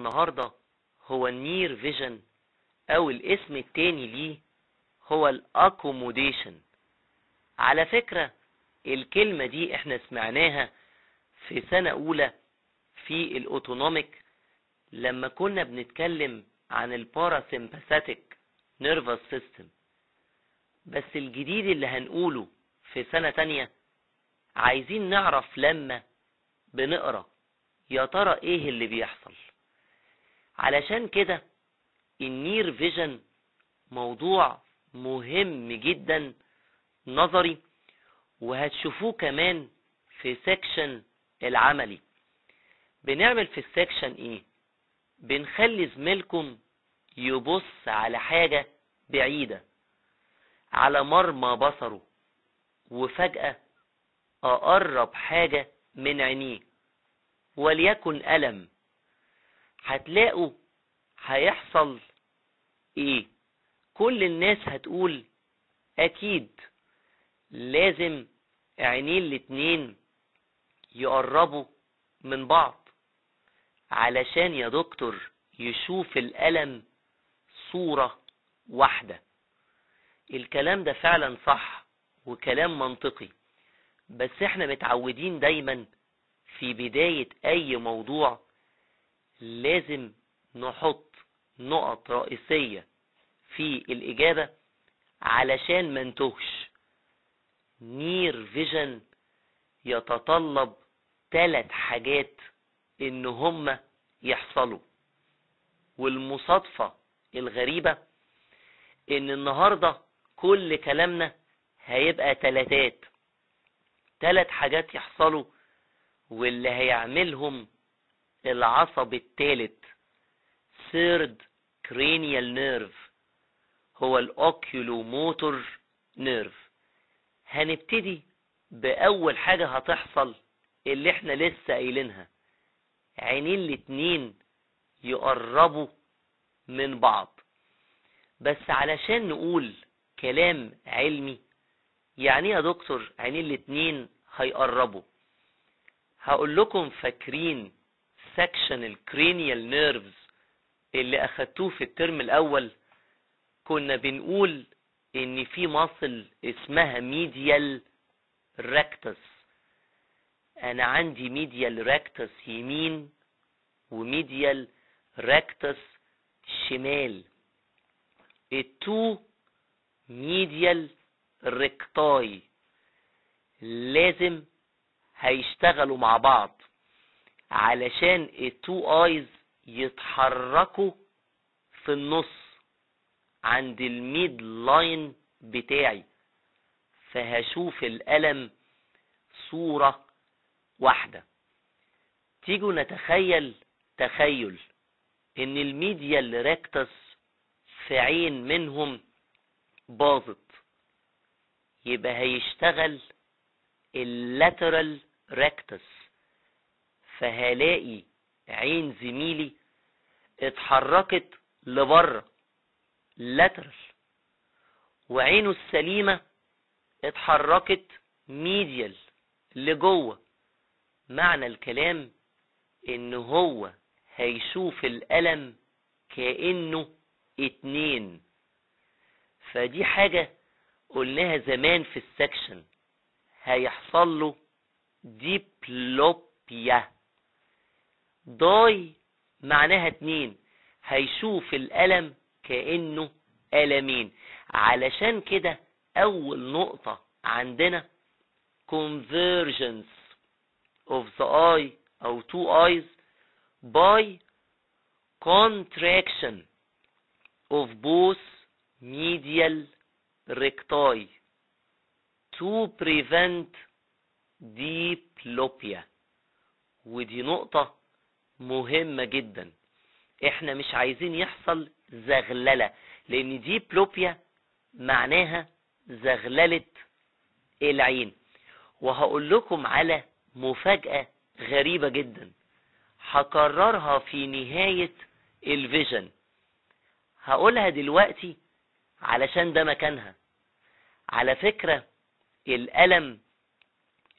النهاردة هو النير فيجن او الاسم التاني ليه هو الاكوموديشن على فكرة الكلمة دي احنا سمعناها في سنة اولى في الاوتونوميك لما كنا بنتكلم عن الباراسيمباثيك نيرفس سيستم بس الجديد اللي هنقوله في سنة تانية عايزين نعرف لما بنقرا يا ترى ايه اللي بيحصل علشان كده النير فيجن موضوع مهم جدا نظري وهتشوفوه كمان في سيكشن العملي بنعمل في السيكشن ايه بنخلي زميلكم يبص على حاجة بعيدة على مرمى بصره وفجأة أقرب حاجة من عينيه وليكن ألم هتلاقوا هيحصل ايه كل الناس هتقول اكيد لازم عينين الاتنين يقربوا من بعض علشان يا دكتور يشوف الألم صورة واحدة الكلام ده فعلا صح وكلام منطقي بس احنا متعودين دايما في بداية اي موضوع لازم نحط نقط رئيسية في الإجابة علشان ما نتوهش نير فيجن يتطلب ثلاث حاجات ان هما يحصلوا والمصادفة الغريبة ان النهاردة كل كلامنا هيبقى تلاتات تلات حاجات يحصلوا واللي هيعملهم العصب التالت third cranial nerve هو الاوكيولوموتور نيرف هنبتدي بأول حاجة هتحصل اللي احنا لسه قايلينها عينين الاتنين يقربوا من بعض بس علشان نقول كلام علمي يعني ايه يا دكتور عينين الاتنين هيقربوا هقول لكم فاكرين سكشن الكرينيال نيرفز اللي اخدتوه في الترم الاول كنا بنقول ان في مصل اسمها ميديال راكتس انا عندي ميديال راكتس يمين وميديال راكتس شمال التو ميديال ريكتاي لازم هيشتغلوا مع بعض علشان التو ايز يتحركوا في النص عند الميد لاين بتاعي فهشوف الألم صورة واحدة تيجوا نتخيل تخيل ان الميديال ريكتس في عين منهم باظت يبقى هيشتغل اللاترال ريكتس فهلاقي عين زميلي اتحركت لبره لاترال وعينه السليمة اتحركت ميديال لجوه معنى الكلام ان هو هيشوف الألم كأنه اتنين فدي حاجة قلناها زمان في السكشن هيحصل له ديبلوبيا داي معناها اتنين هيشوف الألم كأنه ألمين علشان كده أول نقطة عندنا convergence of the eye أو two eyes by contraction of both medial recti to prevent diplopia ودي نقطة مهمة جدا احنا مش عايزين يحصل زغللة لان دي بلوبيا معناها زغللة العين وهقول لكم على مفاجأة غريبة جدا هكررها في نهاية الفيجن هقولها دلوقتي علشان ده مكانها على فكرة الألم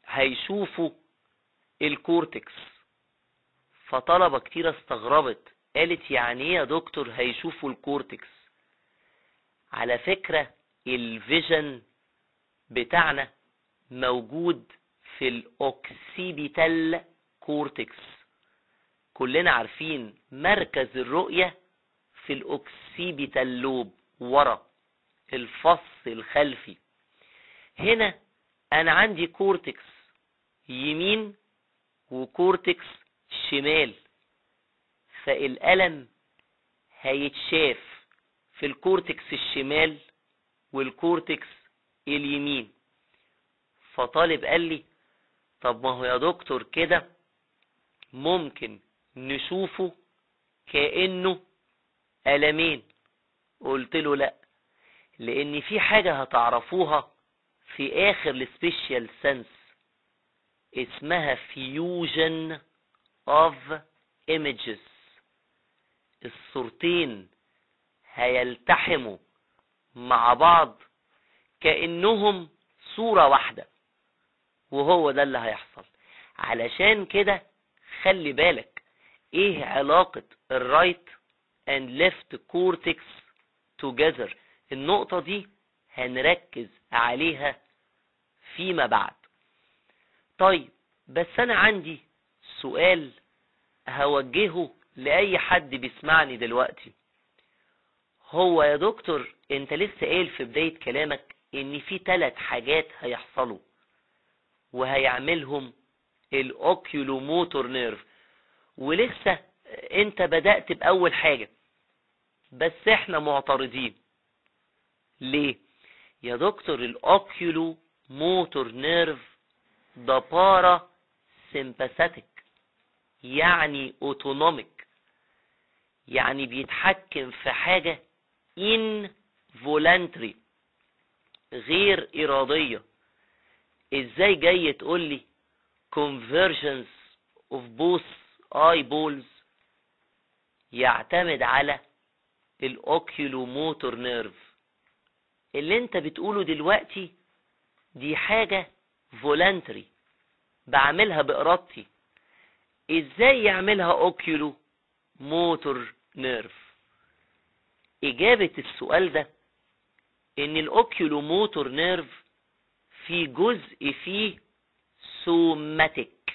هيشوفوا الكورتكس فطلبة كتير استغربت قالت يعني ايه يا دكتور هيشوفوا الكورتكس على فكرة الفيجن بتاعنا موجود في الاوكسيبيتال كورتكس كلنا عارفين مركز الرؤية في الاوكسيبيتال لوب ورا الفص الخلفي هنا انا عندي كورتكس يمين وكورتكس شمال فالقلم هيتشاف في الكورتكس الشمال والكورتكس اليمين فطالب قال لي طب ما هو يا دكتور كده ممكن نشوفه كأنه قلمين قلت له لا لان في حاجة هتعرفوها في اخر السبيشال سنس اسمها فيوجن اوف images الصورتين هيلتحموا مع بعض كأنهم صورة واحدة وهو ده اللي هيحصل علشان كده خلي بالك ايه علاقة الرايت and left cortex together النقطة دي هنركز عليها فيما بعد طيب بس انا عندي سؤال هوجهه لأي حد بيسمعني دلوقتي هو يا دكتور انت لسه قايل في بداية كلامك ان في ثلاث حاجات هيحصلوا وهيعملهم الاوكيولوموتور نيرف ولسه انت بدأت بأول حاجة بس احنا معترضين ليه يا دكتور الاوكيولو موتور نيرف ده بارا سيمباثيك يعني اوتونوميك يعني بيتحكم في حاجة involuntary غير إرادية ازاي جاي تقول لي convergence of both eyeballs يعتمد على الاوكيولوموتور نيرف اللي انت بتقوله دلوقتي دي حاجة voluntary بعملها بإرادتي ازاي يعملها اوكيولو موتور نيرف اجابة السؤال ده ان الاوكيولو موتور نيرف في جزء فيه سوماتيك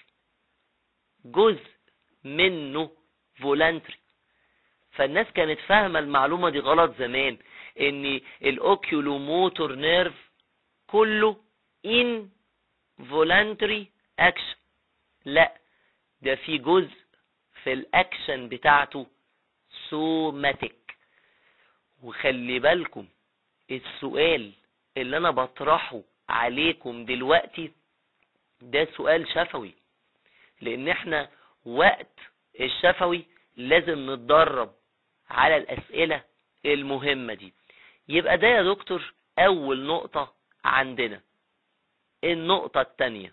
جزء منه فولانتري فالناس كانت فاهمة المعلومة دي غلط زمان ان الاوكيولو موتور نيرف كله ان فولانتري اكشن لا ده في جزء في الاكشن بتاعته سوماتيك وخلي بالكم السؤال اللي انا بطرحه عليكم دلوقتي ده سؤال شفوي لان احنا وقت الشفوي لازم نتدرب على الاسئلة المهمة دي يبقى ده يا دكتور اول نقطة عندنا النقطة التانية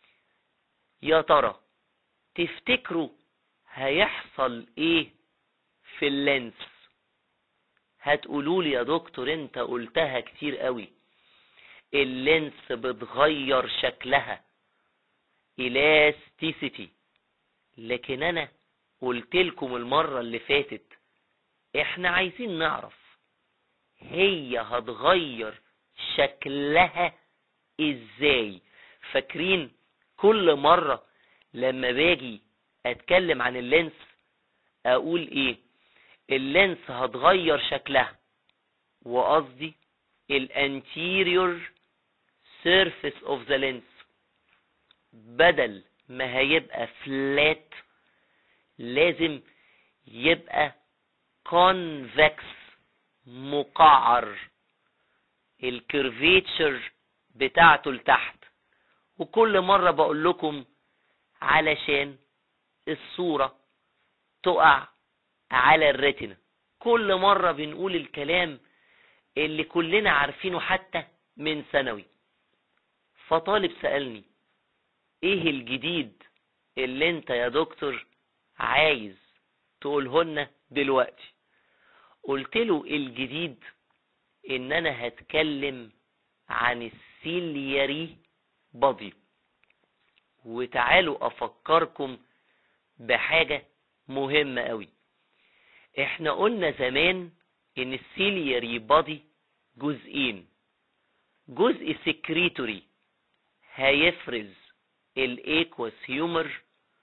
يا ترى تفتكروا هيحصل ايه في اللينس هتقولوا لي يا دكتور انت قلتها كتير قوي اللينس بتغير شكلها الاستيسيتي لكن انا قلت لكم المرة اللي فاتت احنا عايزين نعرف هي هتغير شكلها ازاي فاكرين كل مرة لما باجي اتكلم عن اللينس اقول ايه اللينس هتغير شكلها وقصدي الانتيريور سيرفيس اوف ذا لينس بدل ما هيبقى فلات لازم يبقى كونفكس مقعر الكيرفيتشر بتاعته لتحت وكل مرة بقول لكم علشان الصورة تقع على الريتنا كل مرة بنقول الكلام اللي كلنا عارفينه حتى من ثانوي فطالب سألني ايه الجديد اللي انت يا دكتور عايز تقولهن دلوقتي قلت له الجديد ان انا هتكلم عن السيلياري بادي وتعالوا افكركم بحاجة مهمة قوي احنا قلنا زمان ان السيلياري بادي جزئين جزء سكريتوري هيفرز الايكوس هيومر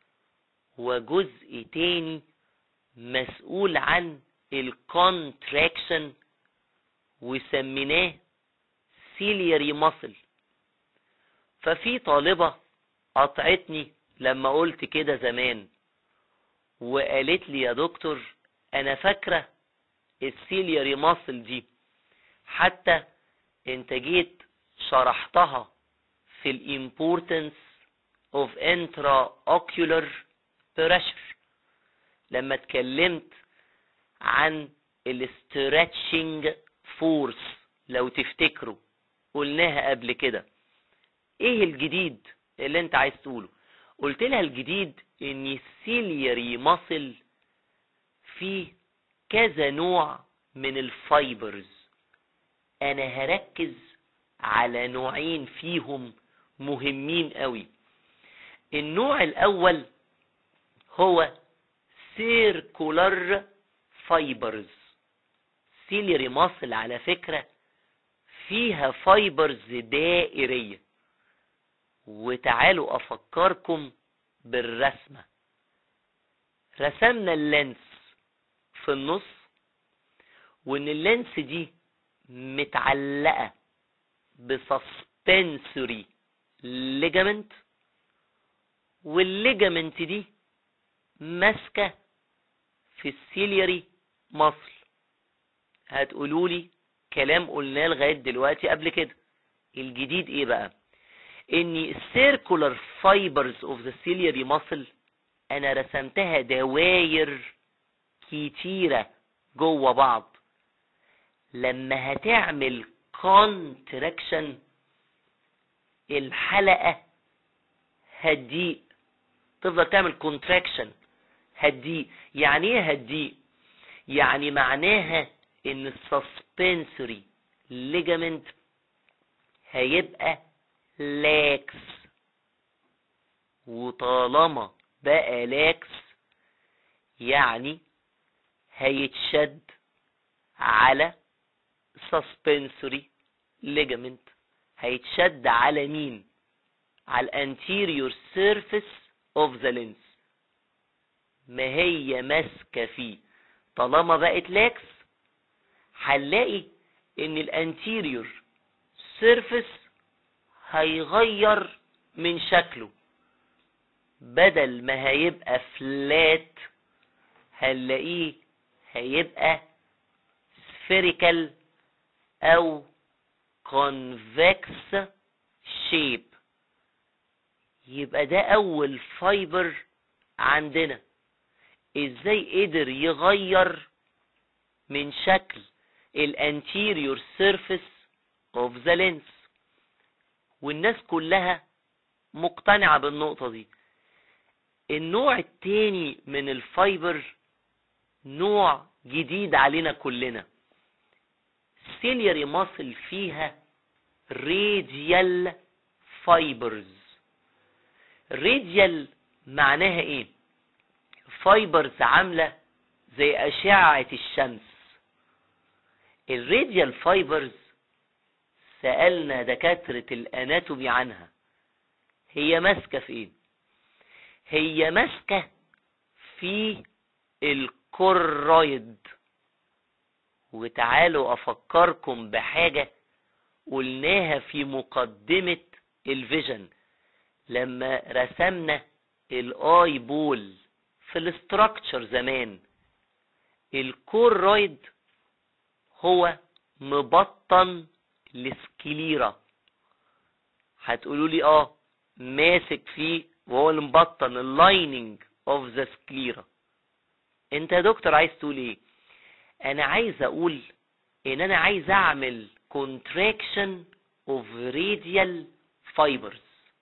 وجزء تاني مسؤول عن الكونتراكشن وسميناه سيلياري ماسل ففي طالبة قطعتني لما قلت كده زمان وقالت لي يا دكتور انا فاكرة السيلياري ماسل دي حتى انت جيت شرحتها في الامبورتنس اوف انترا اوكيولر بريشر لما اتكلمت عن الاسترتشنج فورس لو تفتكروا قلناها قبل كده ايه الجديد اللي انت عايز تقوله قلت لها الجديد ان السيلياري ماسل فيه كذا نوع من الفايبرز انا هركز على نوعين فيهم مهمين قوي النوع الاول هو سيركولار فايبرز سيلياري ماسل على فكرة فيها فايبرز دائرية وتعالوا افكركم بالرسمة رسمنا اللينس في النص وان اللينس دي متعلقة بسسبنسوري ليجامنت والليجامنت دي ماسكة في السيلياري مصل هتقولوا لي كلام قلناه لغاية دلوقتي قبل كده الجديد ايه بقى ان السيركولار فايبرز اوف ذا سيلياري ماسل انا رسمتها دواير كتيرة جوه بعض لما هتعمل كونتراكشن الحلقة هتضيق تفضل تعمل كونتراكشن هتضيق يعني ايه هتضيق يعني معناها ان السسبنسوري ليجامنت هيبقى لاكس وطالما بقى لاكس يعني هيتشد على suspensory ligament هيتشد على مين على الانتيريور surface of the lens ما هي ماسكه فيه طالما بقت لاكس هنلاقي ان الانتيريور surface هيغير من شكله بدل ما هيبقى فلات هنلاقيه هيبقى spherical او convex shape يبقى ده اول فايبر عندنا ازاي قدر يغير من شكل الانتيريور سيرفيس اوف ذا لينس والناس كلها مقتنعة بالنقطة دي النوع التاني من الفايبر نوع جديد علينا كلنا سيلياري ماسل فيها راديال فايبرز راديال معناها ايه فايبرز عاملة زي أشعة الشمس الراديال فايبرز سألنا دكاترة الأناتومي عنها هي ماسكة في ايه هي ماسكة في الكورويد وتعالوا افكركم بحاجة قلناها في مقدمة الفيجن لما رسمنا الاي بول في الاستراكشر زمان الكورويد هو مبطن السكليرا هتقولوا لي اه ماسك فيه وهو اللي مبطن اللايننج اوف ذا سكليرا انت يا دكتور عايز تقول ايه انا عايز اقول ان انا عايز اعمل contraction of radial fibers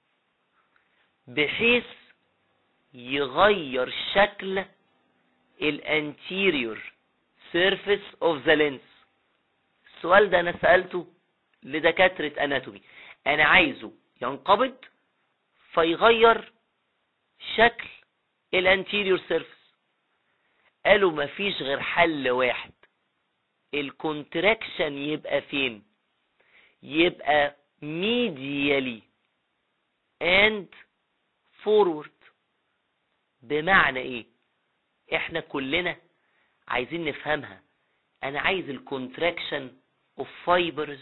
بحيث يغير شكل الانتيريور surface of the lens السؤال ده انا سألته لدكاترة اناتومي انا عايزه ينقبض فيغير شكل الانتيريور سيرفيس قالوا مفيش غير حل واحد الكونتراكشن يبقى فين يبقى medially and forward بمعنى ايه احنا كلنا عايزين نفهمها انا عايز الكونتراكشن اوف فايبرز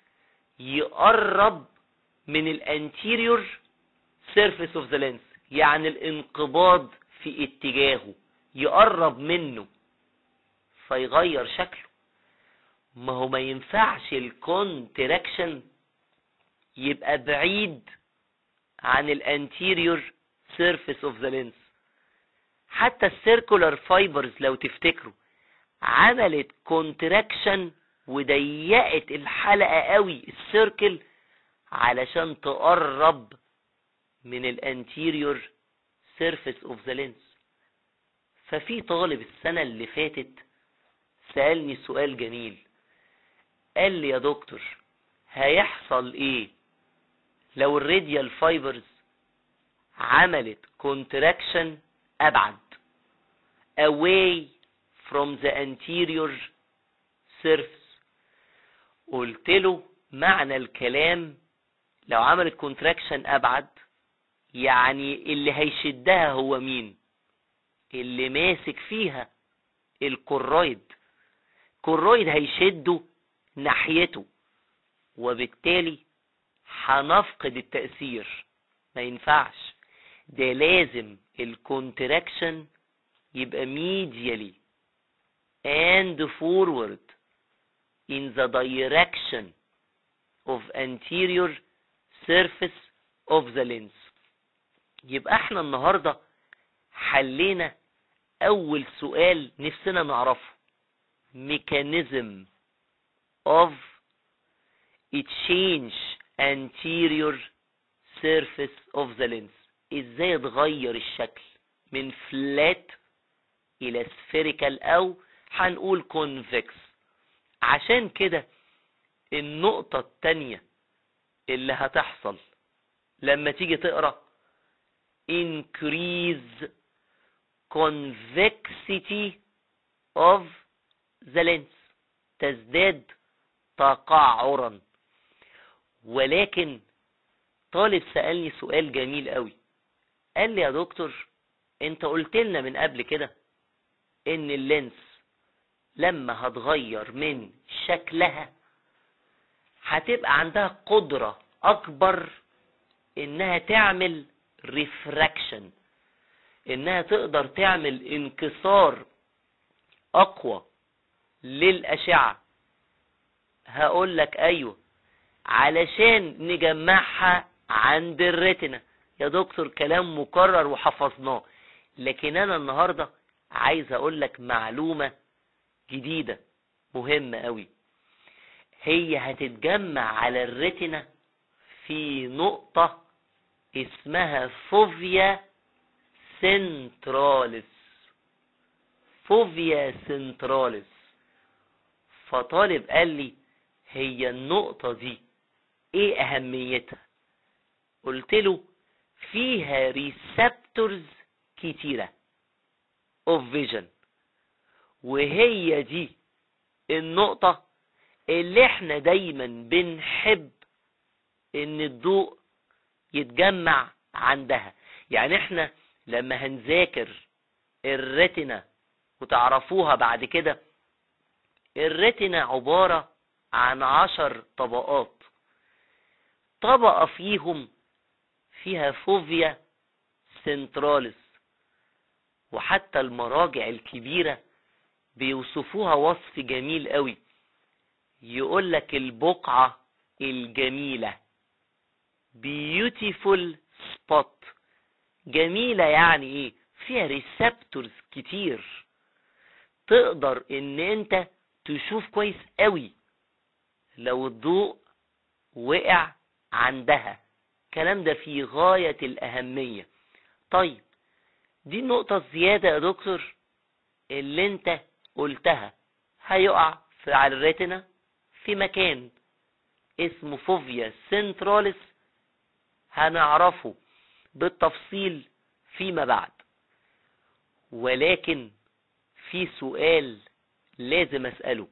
يقرب من الانتيريور سيرفيس اوف ذا لينس يعني الانقباض في اتجاهه يقرب منه فيغير شكله ما هو ما ينفعش الكونتراكشن يبقى بعيد عن الانتيريور سيرفيس اوف ذا لينس حتى السيركولار فايبرز لو تفتكروا عملت كونتراكشن وضيقت الحلقة قوي السيركل علشان تقرب من الانتيريور سيرفيس اوف ذا لينس ففي طالب السنة اللي فاتت سألني سؤال جميل قال لي يا دكتور هيحصل ايه لو الراديال فايبرز عملت كونتراكشن ابعد away from the anterior surface قلت له معنى الكلام لو عملت كونتراكشن ابعد يعني اللي هيشدها هو مين اللي ماسك فيها الكرويد كرويد هيشده ناحيته وبالتالي هنفقد التأثير ما ينفعش ده لازم الكونتراكشن يبقى medially and forward in the direction of anterior surface of the lens يبقى احنا النهاردة حلينا اول سؤال نفسنا نعرفه mechanism of a change anterior surface of the lens ازاي اتغير الشكل من فلات الى spherical او هنقول convex عشان كده النقطة التانية اللي هتحصل لما تيجي تقرأ increase convexity of the lens تزداد تقعرا ولكن طالب سألني سؤال جميل قوي قال لي يا دكتور انت قلت لنا من قبل كده ان اللينس لما هتغير من شكلها هتبقى عندها قدرة اكبر انها تعمل ريفراكشن انها تقدر تعمل انكسار اقوى للاشعة هقول لك ايوه علشان نجمعها عند الريتنا يا دكتور كلام مكرر وحفظناه لكن انا النهاردة عايز اقول لك معلومة جديدة مهمة قوي هي هتتجمع على الريتنا في نقطة اسمها فوفيا سنتراليس فوفيا سنتراليس فطالب قال لي هي النقطة دي ايه اهميتها قلت له فيها ريسبتورز كتيرة اوف فيجن وهي دي النقطة اللي احنا دايما بنحب ان الضوء يتجمع عندها يعني احنا لما هنذاكر الريتنا وتعرفوها بعد كده الريتنا عبارة عن عشر طبقات طبقة فيهم فيها فوفيا سنتراليس وحتى المراجع الكبيرة بيوصفوها وصف جميل قوي يقول لك البقعة الجميلة beautiful spot جميلة يعني ايه فيها ريسبتورز كتير تقدر ان انت تشوف كويس قوي لو الضوء وقع عندها الكلام ده في غاية الأهمية طيب دي النقطة الزيادة يا دكتور اللي انت قلتها هيقع في على الريتنا في مكان اسمه فوفيا سنتراليس هنعرفه بالتفصيل فيما بعد ولكن في سؤال لازم اسأله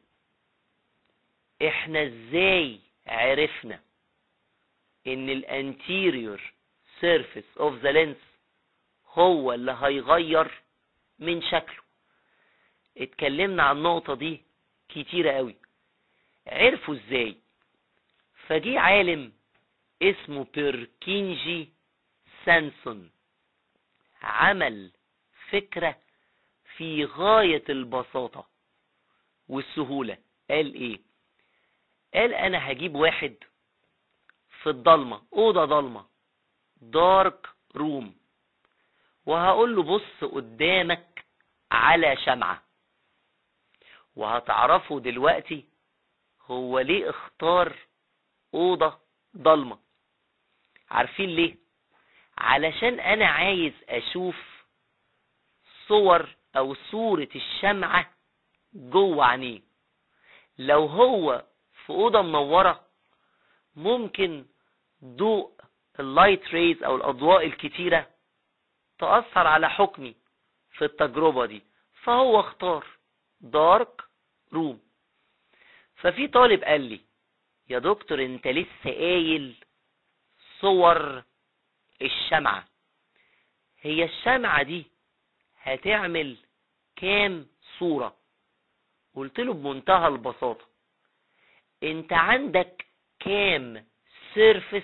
احنا ازاي عرفنا ان الانتيريور سيرفيس اوف ذا لينس هو اللي هيغير من شكله اتكلمنا عن النقطة دي كتيرة قوي عرفوا ازاي فجي عالم اسمه بيركينجي سانسون عمل فكرة في غاية البساطة والسهولة قال ايه قال انا هجيب واحد في الضلمة اوضة ضلمة دارك روم وهقول له بص قدامك على شمعة وهتعرفوا دلوقتي هو ليه اختار اوضة ضلمة عارفين ليه علشان انا عايز اشوف صور او صورة الشمعة جوه عينيه لو هو في اوضة منورة ممكن ضوء اللايت ريز او الاضواء الكتيرة تأثر على حكمي في التجربة دي فهو اختار دارك روم ففي طالب قال لي يا دكتور انت لسه قايل صور الشمعة هي الشمعة دي هتعمل كام صورة قلت له بمنتهى البساطة انت عندك كام سيرفس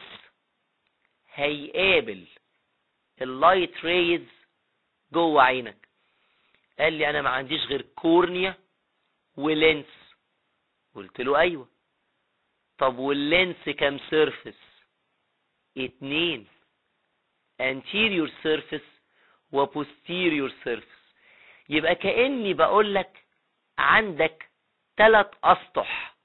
هيقابل اللايت ريز جوه عينك قال لي انا ما عنديش غير كورنيا ولينس قلت له ايوه طب واللينس كام سيرفس اتنين anterior surface و posterior surface يبقى كأني بقول لك عندك ثلاث اسطح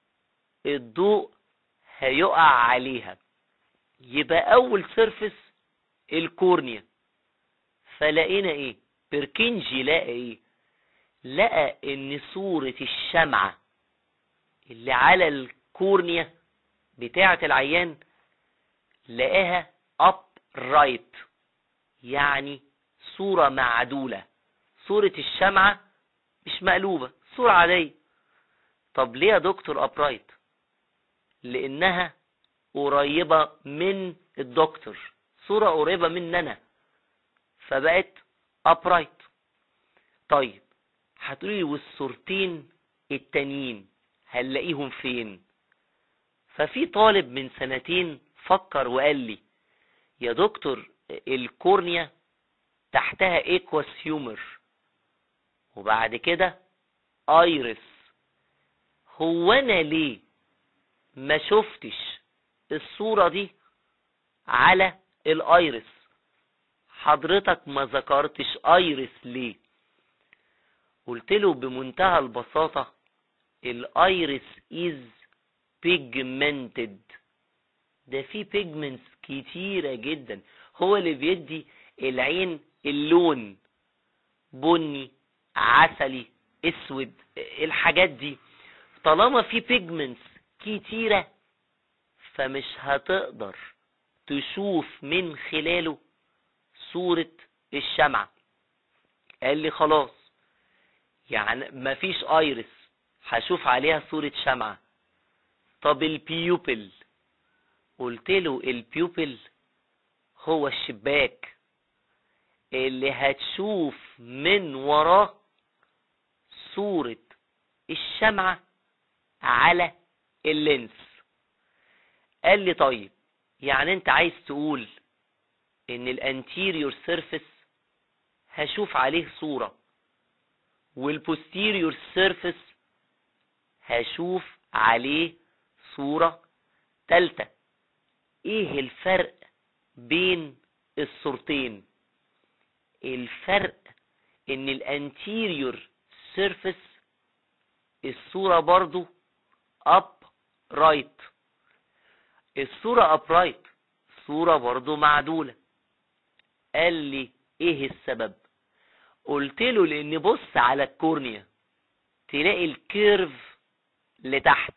الضوء هيقع عليها يبقى اول سيرفس الكورنيا فلقينا ايه بيركنجي لقى ايه لقى ان صورة الشمعة اللي على الكورنيا بتاعة العيان لقاها upright يعني صورة معدولة صورة الشمعة مش مقلوبة صورة عادية طب ليه يا دكتور upright لانها قريبة من الدكتور صورة قريبة مننا فبقت upright طيب هتقولي والصورتين التانيين هنلاقيهم فين ففي طالب من سنتين فكر وقال لي يا دكتور الكورنيا تحتها ايكواس هيومر وبعد كده ايرس هو انا ليه ما شفتش الصورة دي على الايرس حضرتك ما ذكرتش ايرس ليه قلت له بمنتهى البساطة الايرس از pigmented ده فيه pigments كتيرة جدا هو اللي بيدي العين اللون بني عسلي اسود الحاجات دي طالما في pigments كتيرة فمش هتقدر تشوف من خلاله صورة الشمعة قال لي خلاص يعني مفيش ايرس هشوف عليها صورة شمعة طب البيوبل قلت له البيوبل هو الشباك اللي هتشوف من وراه صورة الشمعة على اللينس قال لي طيب يعني انت عايز تقول ان الانتيريور سيرفيس هشوف عليه صورة والبوستيريور سيرفيس هشوف عليه صورة تالتة ايه الفرق بين الصورتين الفرق ان الانتيريور سيرفيس الصورة برضو اب رايت الصورة اب رايت صورة برضو معدولة قال لي ايه السبب قلت له لان بص على الكورنيا تلاقي الكيرف لتحت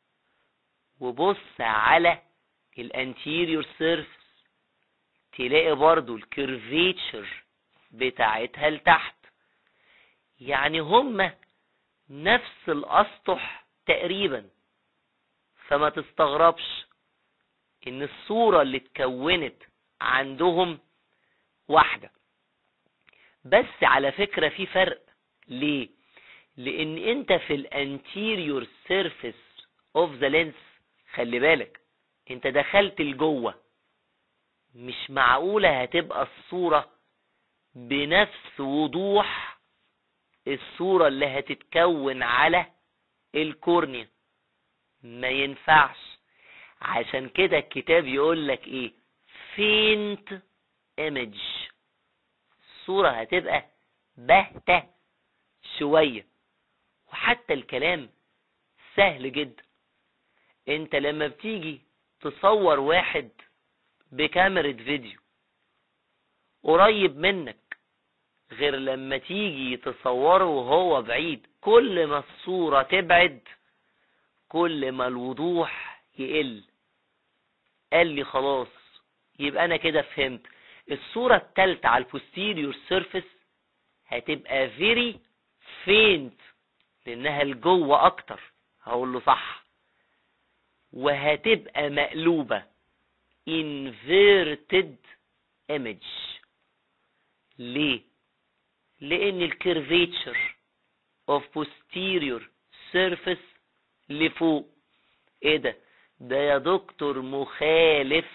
وبص على الانتيريور سيرفيس تلاقي برضو الكيرفيتشر بتاعتها لتحت يعني هما نفس الاسطح تقريبا فما تستغربش ان الصورة اللي اتكونت عندهم واحدة بس على فكرة في فرق ليه لان انت في الانتيريور سيرفيس اوف ذا لينس خلي بالك انت دخلت لجوه مش معقولة هتبقى الصورة بنفس وضوح الصورة اللي هتتكون على الكورنيا ما ينفعش عشان كده الكتاب يقول لك ايه فينت ايمج الصورة هتبقى باهتة شوية وحتى الكلام سهل جدا انت لما بتيجي تصور واحد بكاميرا فيديو قريب منك غير لما تيجي تصوره وهو بعيد كل ما الصورة تبعد كل ما الوضوح يقل قال لي خلاص يبقى انا كده فهمت الصورة التالتة على البوستيريور سيرفيس هتبقى very faint لانها لجوه اكتر هقول له صح وهتبقى مقلوبة inverted image ليه لان الكيرفيتشر of posterior surface لفوق ايه ده ده يا دكتور مخالف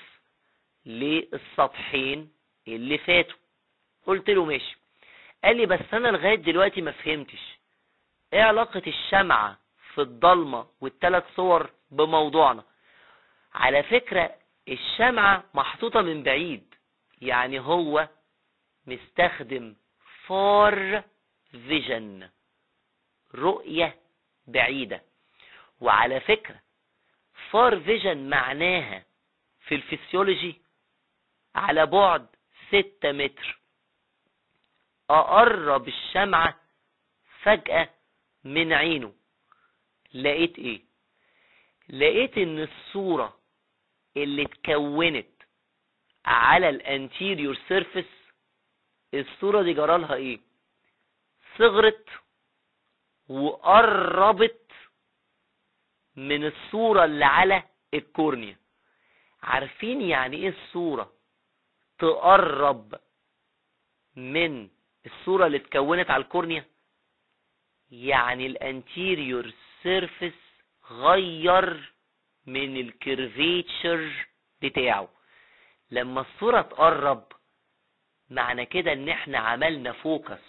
للسطحين اللي فاتوا قلت له ماشي قال لي بس انا لغايه دلوقتي ما فهمتش ايه علاقه الشمعه في الضلمه والثلاث صور بموضوعنا على فكره الشمعه محطوطه من بعيد يعني هو مستخدم فار فيجن رؤيه بعيده وعلى فكره فار فيجن معناها في الفسيولوجي على بعد ستة متر أقرب الشمعة فجأة من عينه لقيت ايه لقيت ان الصورة اللي اتكونت على الانتيريور سيرفيس الصورة دي جرالها ايه صغرت وقربت من الصورة اللي على الكورنيا عارفين يعني ايه الصورة تقرب من الصورة اللي اتكونت على الكورنيا يعني الانتيريور سيرفيس غير من الكيرفيتشر بتاعه لما الصورة تقرب معنى كده ان احنا عملنا فوكس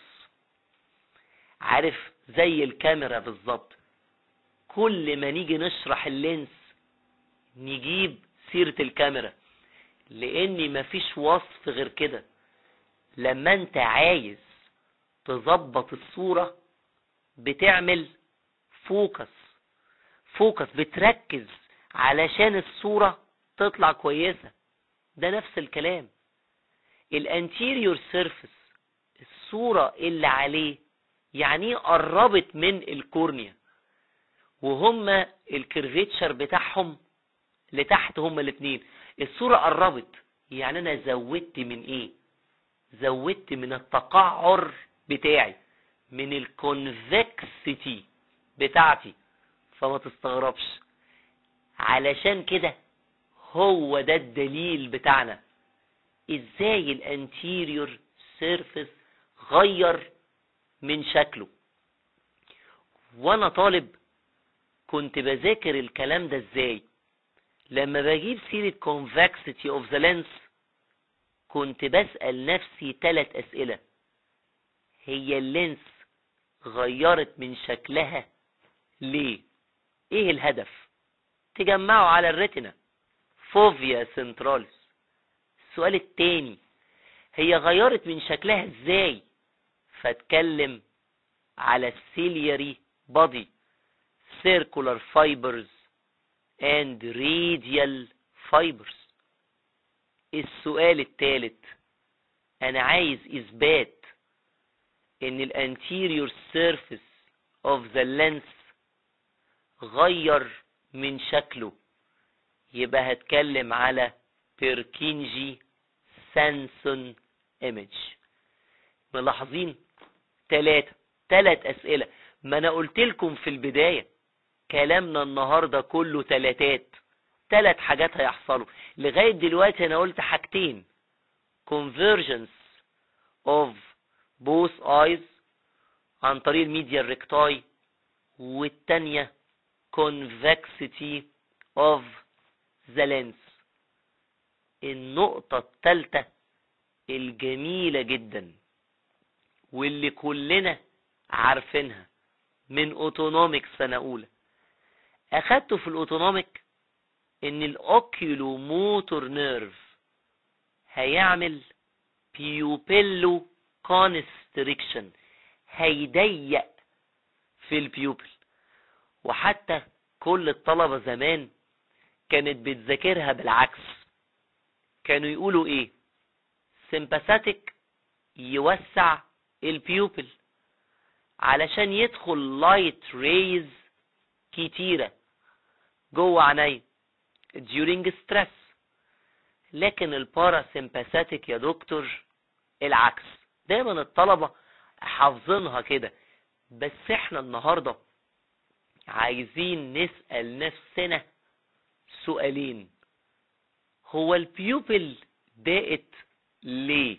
عارف زي الكاميرا بالظبط كل ما نيجي نشرح اللينس نجيب سيرة الكاميرا لان مفيش وصف غير كده لما انت عايز تظبط الصورة بتعمل فوكس فوكس بتركز علشان الصورة تطلع كويسة ده نفس الكلام الانتيريور سيرفيس الصورة اللي عليه يعني قربت من الكورنيا وهما الكيرفيتشر بتاعهم لتحت هما الاثنين الصورة قربت يعني انا زودت من ايه زودت من التقعر بتاعي من الكونفكسيتي بتاعتي فما تستغربش علشان كده هو ده الدليل بتاعنا ازاي الانتيريور سيرفيس غير من شكله وانا طالب كنت بذاكر الكلام ده ازاي لما بجيب سيرة convexity of the lens كنت بسأل نفسي ثلاث أسئلة هي اللينس غيرت من شكلها ليه ايه الهدف تجمعه على الريتنا فوفيا سنتراليس السؤال التاني هي غيرت من شكلها ازاي فاتكلم على السيلياري بودي circular fibers and radial fibers السؤال الثالث انا عايز اثبات ان الانتيريور سيرفيس اوف ذا لينس غير من شكله يبقى هتكلم على بيركينجي سانسون ايمج ملاحظين ثلاثة ثلاث اسئلة ما انا قلت لكم في البداية كلامنا النهاردة كله تلاتات ثلاث حاجات هيحصلوا لغاية دلوقتي انا قلت حاجتين convergence of both eyes عن طريق الميديا الريكتاي والتانية convexity of the lens النقطة التالتة الجميلة جدا واللي كلنا عارفينها من اوتونوميك سنة اولى اخدته في الاوتونوميك ان الاوكيولو موتور نيرف هيعمل بيوبيلو كونستريكشن هيضيق في البيوبل وحتى كل الطلبة زمان كانت بتذاكرها بالعكس كانوا يقولوا ايه سمباثيك يوسع البيوبل علشان يدخل لايت ريز كتيرة جوه عينيا during stress لكن الباراسمباثيك يا دكتور العكس دايما الطلبة حافظينها كده بس احنا النهاردة عايزين نسأل نفسنا سؤالين هو البيوبل ضاقت ليه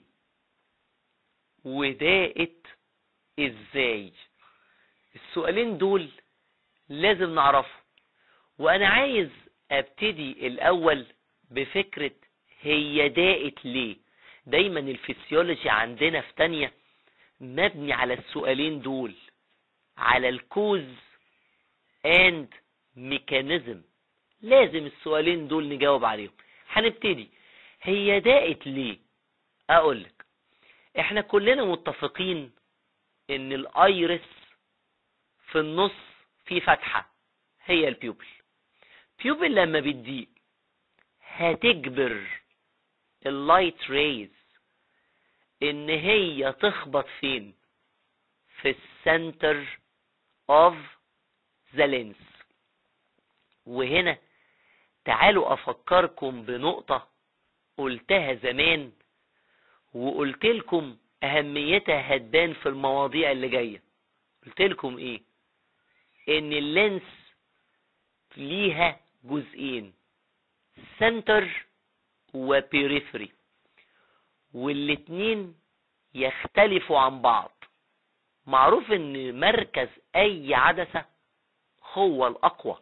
وضاقت ازاي السؤالين دول لازم نعرفهم وانا عايز ابتدي الاول بفكرة هي ضاقت ليه دايما الفسيولوجي عندنا في تانية مبني على السؤالين دول على الكوز اند ميكانيزم لازم السؤالين دول نجاوب عليهم هنبتدي هي ضاقت ليه اقولك احنا كلنا متفقين ان الايرس في النص في فتحة هي البيوبل بيوبل لما بتضيق هتجبر اللايت ريز ان هي تخبط فين في السنتر اوف ذا لينس وهنا تعالوا افكركم بنقطة قلتها زمان وقلت لكم اهميتها هتبان في المواضيع اللي جاية قلت لكم ايه ان اللينس ليها جزئين سنتر وبيريفري والاتنين يختلفوا عن بعض معروف ان مركز اي عدسة هو الاقوى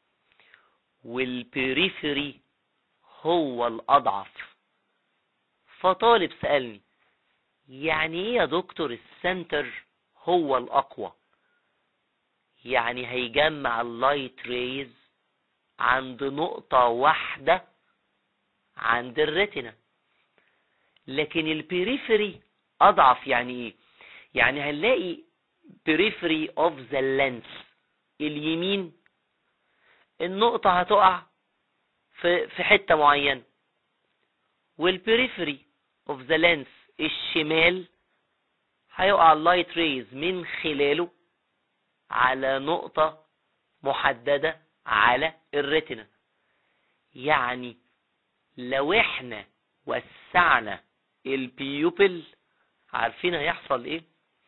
والبيريفري هو الاضعف فطالب سألني يعني ايه يا دكتور السنتر هو الاقوى يعني هيجمع اللايت ريز عند نقطة واحدة عند الريتنا لكن البريفري اضعف يعني ايه يعني هنلاقي periphery of the lens اليمين النقطة هتقع في في حتة معينة والبريفري of the lens الشمال هيقع اللايت ريز من خلاله على نقطة محددة على الريتنا يعني لو احنا وسعنا البيوبل عارفين هيحصل ايه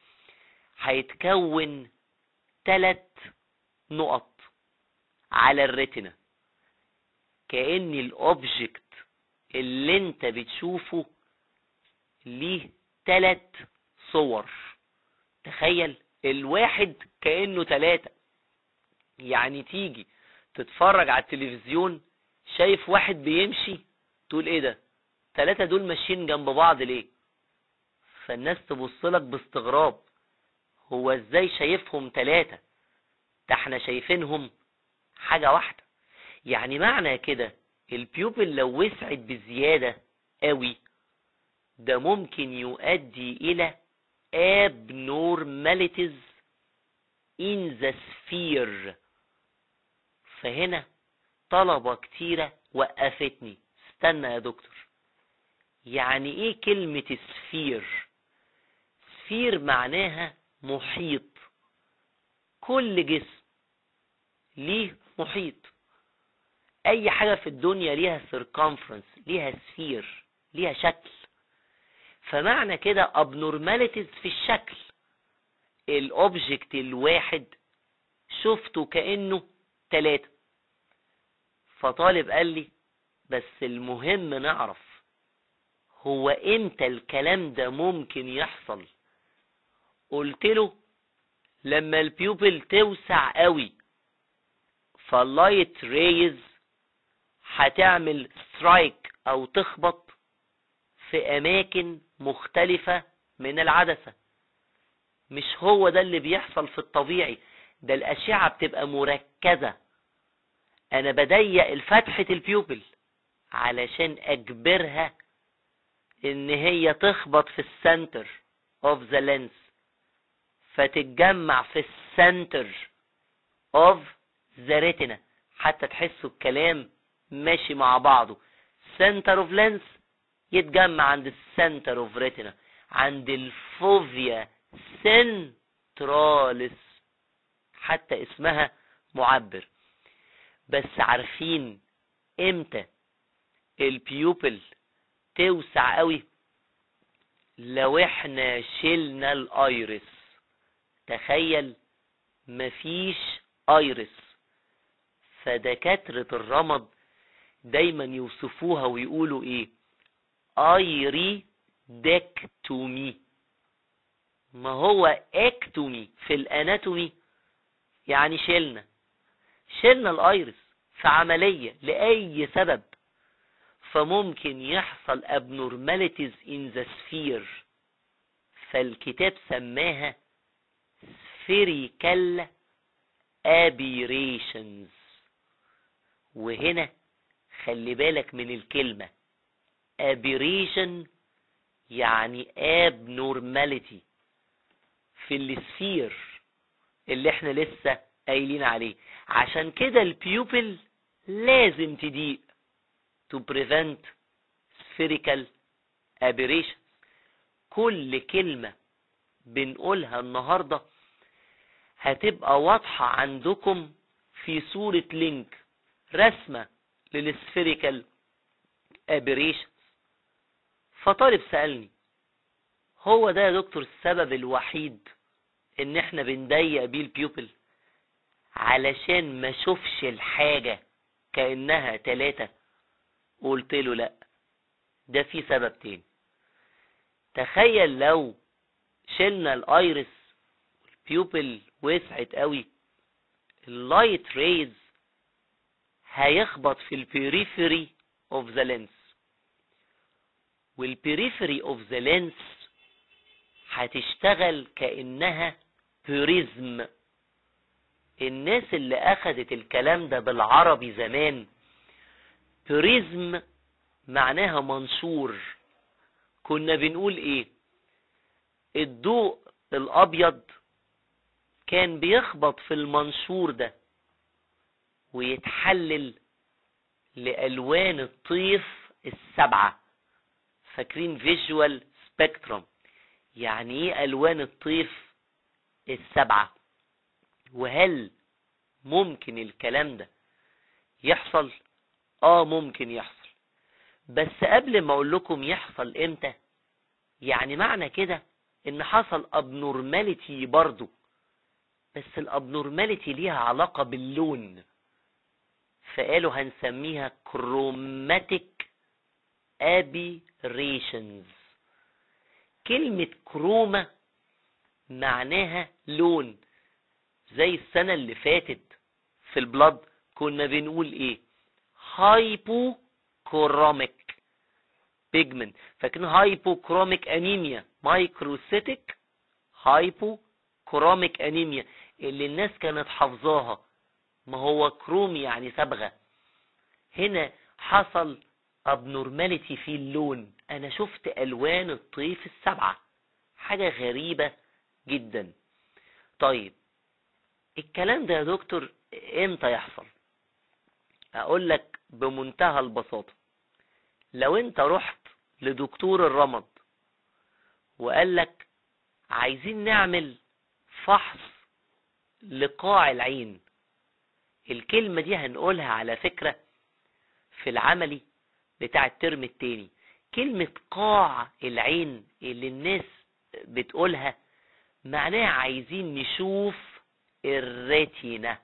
هيتكون ثلاث نقط على الريتنا كأن الاوبجكت اللي انت بتشوفه ليه ثلاث صور تخيل الواحد كأنه ثلاثة يعني تيجي تتفرج على التلفزيون شايف واحد بيمشي تقول ايه ده ثلاثة دول ماشيين جنب بعض ليه فالناس تبص لك باستغراب هو ازاي شايفهم ثلاثة ده احنا شايفينهم حاجة واحدة يعني معنى كده البيوبل لو وسعت بزيادة قوي ده ممكن يؤدي الى abnormalities in the sphere فهنا طلبة كتيرة وقفتني استنى يا دكتور يعني ايه كلمة سفير سفير معناها محيط كل جسم ليه محيط اي حاجة في الدنيا ليها circumference ليها سفير ليها شكل فمعنى كده abnormalities في الشكل الاوبجكت الواحد شفته كأنه تلاتة فطالب قال لي بس المهم نعرف هو امتى الكلام ده ممكن يحصل قلت له لما البيوبل توسع قوي فاللايت ريز هتعمل سترايك او تخبط في اماكن مختلفة من العدسة مش هو ده اللي بيحصل في الطبيعي ده الاشعة بتبقى مركزة انا بضيق الفتحة البيوبل علشان اجبرها ان هي تخبط في السنتر اوف ذا لينس فتتجمع في السنتر اوف ذا ريتنا حتى تحسوا الكلام ماشي مع بعضه سنتر اوف لينس يتجمع عند السنتر اوف ريتنا عند الفوفيا سنتراليس حتى اسمها معبر بس عارفين امتى البيوبل توسع قوي لو احنا شلنا الايرس تخيل مفيش ايرس فدكاترة الرمد دايما يوصفوها ويقولوا ايه ايري دكتومي ما هو اكتومي في الاناتومي يعني شلنا شلنا الايرس في عملية لأي سبب فممكن يحصل abnormalities in the sphere فالكتاب سماها spherical aberrations وهنا خلي بالك من الكلمة aberration يعني abnormality في السفير اللي احنا لسه قايلين عليه عشان كده البيوبل لازم تضيق to prevent spherical aberrations كل كلمة بنقولها النهاردة هتبقى واضحة عندكم في صورة لينك رسمة للسفيريكال aberrations فطالب سألني هو ده يا دكتور السبب الوحيد ان احنا بنضيق بيه البيوبل علشان ما اشوفش الحاجة كأنها تلاتة قلت له لا ده في سبب تاني تخيل لو شلنا الايرس البيوبل وسعت قوي اللايت ريز هيخبط في البريفري اوف ذا لينس والبريفري اوف ذا لينس هتشتغل كأنها بريزم الناس اللي اخدت الكلام ده بالعربي زمان بريزم معناها منشور كنا بنقول ايه الضوء الابيض كان بيخبط في المنشور ده ويتحلل لالوان الطيف السبعه فاكرين فيجوال سبيكتروم يعني ايه الوان الطيف السبعه وهل ممكن الكلام ده يحصل اه ممكن يحصل بس قبل ما اقول لكم يحصل امتى يعني معنى كده ان حصل ابنورماليتي برضو بس الابنورماليتي ليها علاقة باللون فقالوا هنسميها كروماتيك ابيريشنز كلمة كروما معناها لون زي السنة اللي فاتت في البلد كنا بنقول ايه هايبو كروميك بيجمنت فاكرين هايبو كروميك انيميا مايكروسيتك هايبو كروميك انيميا اللي الناس كانت حافظاها ما هو كروم يعني صبغه هنا حصل ابنورماليتي في اللون انا شفت الوان الطيف السبعه حاجه غريبه جدا طيب الكلام ده يا دكتور امتى يحصل اقول لك بمنتهى البساطة لو انت رحت لدكتور الرمد وقال لك عايزين نعمل فحص لقاع العين الكلمة دي هنقولها على فكرة في العملي بتاع الترم التاني كلمة قاع العين اللي الناس بتقولها معناها عايزين نشوف الريتينا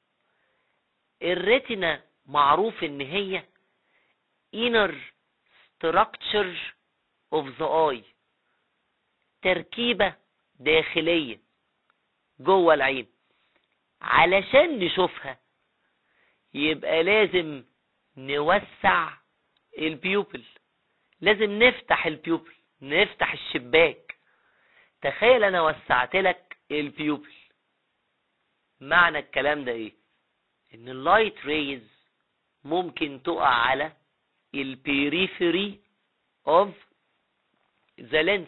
الريتينا معروف ان هي inner structure of the eye تركيبة داخلية جوه العين علشان نشوفها يبقى لازم نوسع البيوبل لازم نفتح البيوبل نفتح الشباك تخيل انا وسعت لك البيوبل معنى الكلام ده ايه ان اللايت ريز ممكن تقع على البيريفري اوف ذا لينس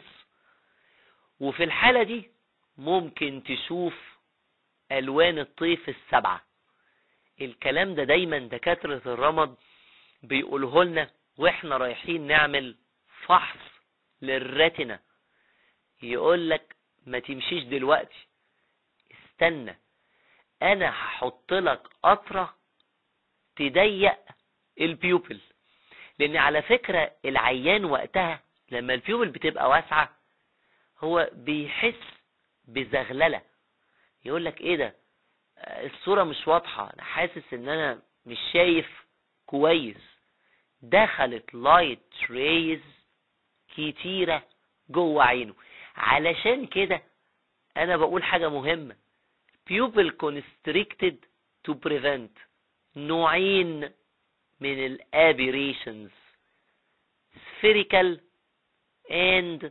وفي الحالة دي ممكن تشوف الوان الطيف السبعة الكلام ده دايما دكاترة الرمد بيقوله لنا واحنا رايحين نعمل فحص للرتنة يقول لك ما تمشيش دلوقتي استنى انا هحط لك قطرة تضيق البيوبل لان على فكرة العيان وقتها لما البيوبل بتبقى واسعة هو بيحس بزغللة يقول لك ايه ده الصورة مش واضحة انا حاسس ان انا مش شايف كويس دخلت لايت ريز كتيرة جوه عينه علشان كده انا بقول حاجة مهمة pupil constricted to prevent نوعين من الابيريشنز spherical and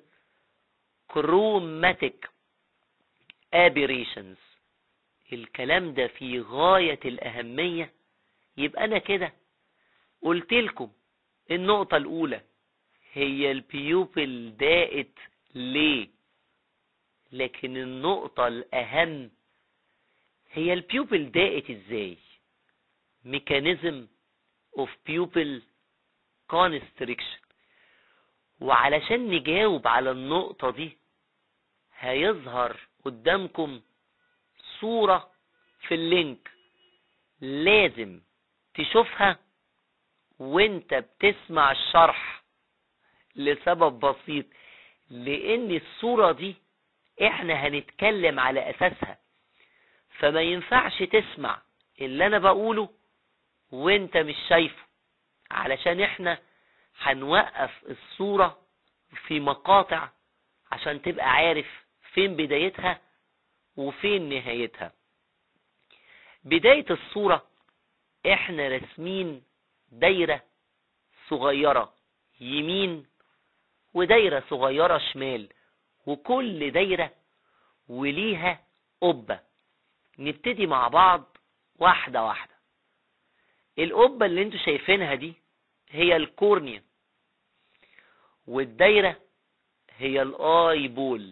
chromatic aberrations الكلام ده في غاية الأهمية يبقى أنا كده قلت لكم النقطة الأولى هي البيوبل دائت ليه لكن النقطة الأهم هي البيوبل دائت ازاي ميكانيزم اوف بيوبل constriction وعلشان نجاوب على النقطة دي هيظهر قدامكم صورة في اللينك لازم تشوفها وانت بتسمع الشرح لسبب بسيط لان الصورة دي احنا هنتكلم على اساسها فما ينفعش تسمع اللي انا بقوله وانت مش شايفه علشان احنا هنوقف الصورة في مقاطع عشان تبقى عارف فين بدايتها وفين نهايتها بداية الصورة احنا رسمين دايرة صغيرة يمين ودايرة صغيرة شمال وكل دايرة وليها قبة نبتدي مع بعض واحدة واحدة القبة اللي انتوا شايفينها دي هي الكورنيا والدايرة هي الاي بول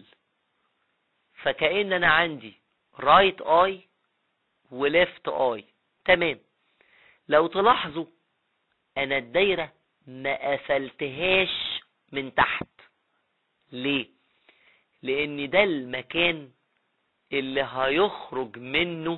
فكأن انا عندي رايت اي وليفت اي تمام لو تلاحظوا انا الدايرة ما قفلتهاش من تحت ليه لان ده المكان اللي هيخرج منه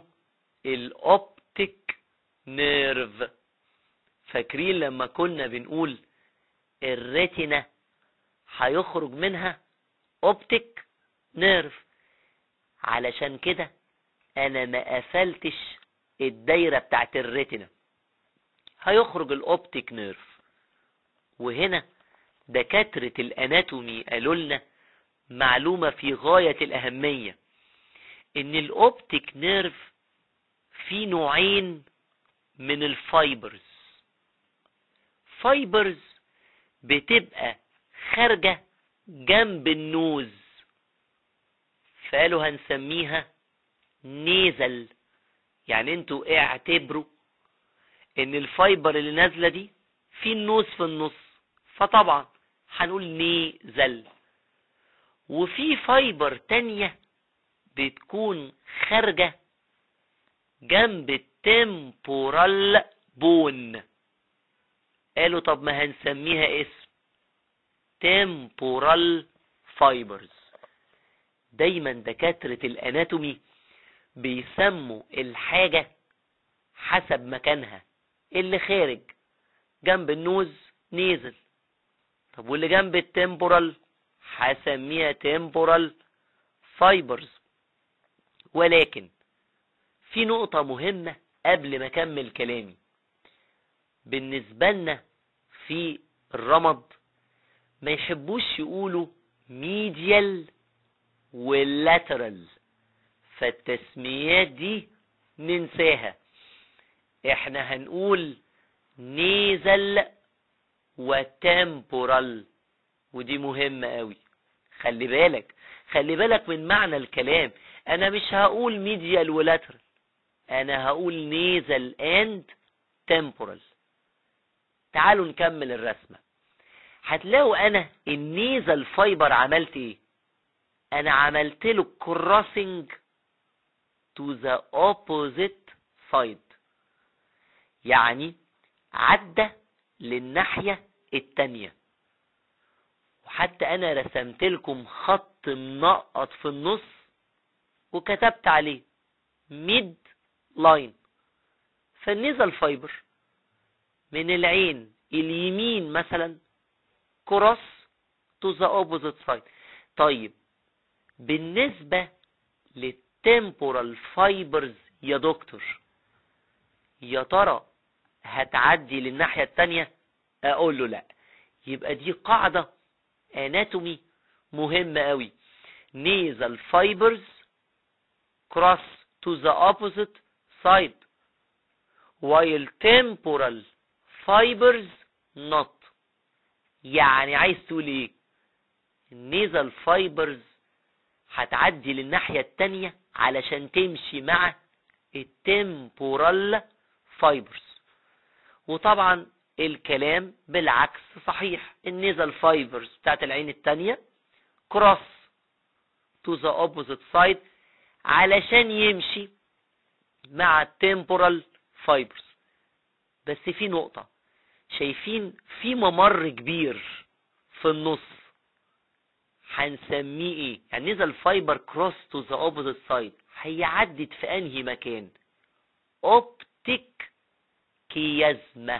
الاوبتيك نيرف فاكرين لما كنا بنقول الريتنا هيخرج منها اوبتيك نيرف علشان كده انا ما قفلتش الدايرة بتاعت الريتنا هيخرج الاوبتيك نيرف وهنا دكاترة الاناتومي قالوا لنا معلومة في غاية الاهمية ان الاوبتيك نيرف في نوعين من الفايبرز فايبرز بتبقى خارجة جنب النوز فقالوا هنسميها نيزل يعني انتوا اعتبروا ان الفايبر اللي نازلة دي في النوز في النص فطبعا هنقول نيزل وفي فايبر تانية بتكون خارجة جنب التمبورال بون قالوا طب ما هنسميها اسم temporal fibers دايما دكاترة الاناتومي بيسموا الحاجة حسب مكانها اللي خارج جنب النوز نيزل طب واللي جنب التمبورال هسميها temporal fibers ولكن في نقطة مهمة قبل ما أكمل كلامي بالنسبة لنا في الرمد ما يحبوش يقولوا medial واللاترال فالتسميات دي ننساها احنا هنقول نيزل وتمبورال ودي مهمة قوي خلي بالك خلي بالك من معنى الكلام انا مش هقول ميديال ولاترال انا هقول نيزل اند تمبورال تعالوا نكمل الرسمة هتلاقوا انا النيزل فايبر عملت ايه انا عملت له كروسنج to the opposite side يعني عدى للناحية التانية وحتى انا رسمت لكم خط منقط في النص وكتبت عليه ميد لاين فالنزل فايبر من العين اليمين مثلا كروس تو ذا اوبوزيت سايد طيب بالنسبة للتمبورال فايبرز يا دكتور يا ترى هتعدي للناحية التانية اقول له لا يبقى دي قاعدة اناتومي مهمة قوي nasal fibers cross to the opposite side while temporal fibers not يعني عايز تقول ايه النيزل فايبرز هتعدي للناحية التانية علشان تمشي مع التمبورال فايبرز وطبعا الكلام بالعكس صحيح النيزل فايبرز بتاعت العين التانية كروس تو ذا اوبوزيت سايد علشان يمشي مع التمبورال فايبرز بس في نقطة شايفين في ممر كبير في النص هنسميه ايه يعني نزل فايبر كروس تو ذا اوبوزيت سايد هيعدد في انهي مكان اوبتيك كيازما